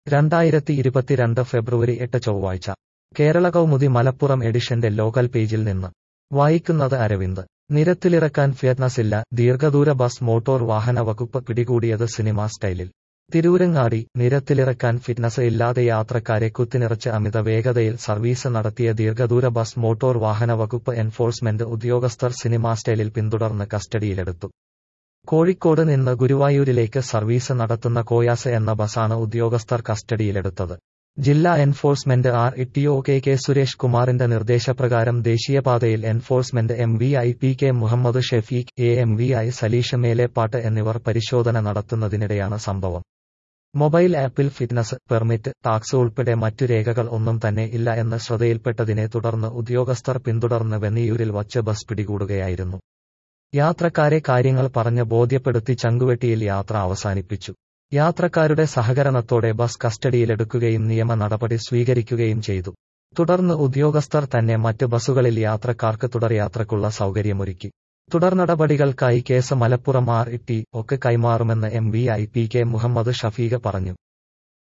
രണ്ടായിരത്തി ഇരുപത്തിരണ്ട് ഫെബ്രുവരി എട്ട് ചൊവ്വാഴ്ച കേരള കൗമുദി മലപ്പുറം എഡിഷന്റെ ലോക്കൽ പേജിൽ നിന്ന് വായിക്കുന്നത് അരവിന്ദ് നിരത്തിലിറക്കാൻ ഫിയറ്റ്നസില്ല ദീർഘദൂര ബസ് മോട്ടോർ വാഹന വകുപ്പ് പിടികൂടിയത് സിനിമാ സ്റ്റൈലിൽ തിരൂരങ്ങാടി നിരത്തിലിറക്കാൻ ഫിറ്റ്നസ് ഇല്ലാതെ യാത്രക്കാരെ കുത്തിനിറച്ച് അമിത വേഗതയിൽ സർവീസ് നടത്തിയ ദീർഘദൂര ബസ് മോട്ടോർ വാഹന വകുപ്പ് എൻഫോഴ്സ്മെന്റ് ഉദ്യോഗസ്ഥർ സിനിമാ സ്റ്റൈലിൽ പിന്തുടർന്ന് കസ്റ്റഡിയിലെടുത്തു കോഴിക്കോട് നിന്ന് ഗുരുവായൂരിലേക്ക് സർവീസ് നടത്തുന്ന കോയാസ് എന്ന ബസാണ് ഉദ്യോഗസ്ഥർ കസ്റ്റഡിയിലെടുത്തത് ജില്ലാ enforcement R T O K K Suresh കുമാറിന്റെ നിർദ്ദേശപ്രകാരം ദേശീയപാതയിൽ enforcement M V I P K Muhammad Shefeeq A M V I Saleesh Melepattu എന്നിവർ പരിശോധന നടത്തുന്നതിനിടെയാണ് സംഭവം മൊബൈൽ ആപ്പിൽ ഫിറ്റ്നസ് പെർമിറ്റ് ടാക്സ് ഉൾപ്പെടെ മറ്റു രേഖകൾ ഒന്നും തന്നെ ഇല്ല എന്ന് ശ്രദ്ധയിൽപ്പെട്ടതിനെ തുടർന്ന് ഉദ്യോഗസ്ഥർ പിന്തുടർന്ന് വെന്നിയൂരിൽ വച്ച് ബസ് പിടികൂടുകയായിരുന്നു യാത്രക്കാരെ കാര്യങ്ങൾ പറഞ്ഞ് ബോധ്യപ്പെടുത്തി ചങ്കുവെട്ടിയിൽ യാത്ര അവസാനിപ്പിച്ചു യാത്രക്കാരുടെ സഹകരണത്തോടെ ബസ് കസ്റ്റഡിയിലെടുക്കുകയും നിയമ നടപടി സ്വീകരിക്കുകയും ചെയ്തു തുടർന്ന് ഉദ്യോഗസ്ഥർ തന്നെ മറ്റ് ബസ്സുകളിൽ യാത്രക്കാർക്ക് തുടർയാത്രക്കുള്ള സൗകര്യമൊരുക്കി തുടർ നടപടികൾക്കായി case Malappuram R E T ഒക്കെ കൈമാറുമെന്ന് M V I P K Muhammad Shafeeq പറഞ്ഞു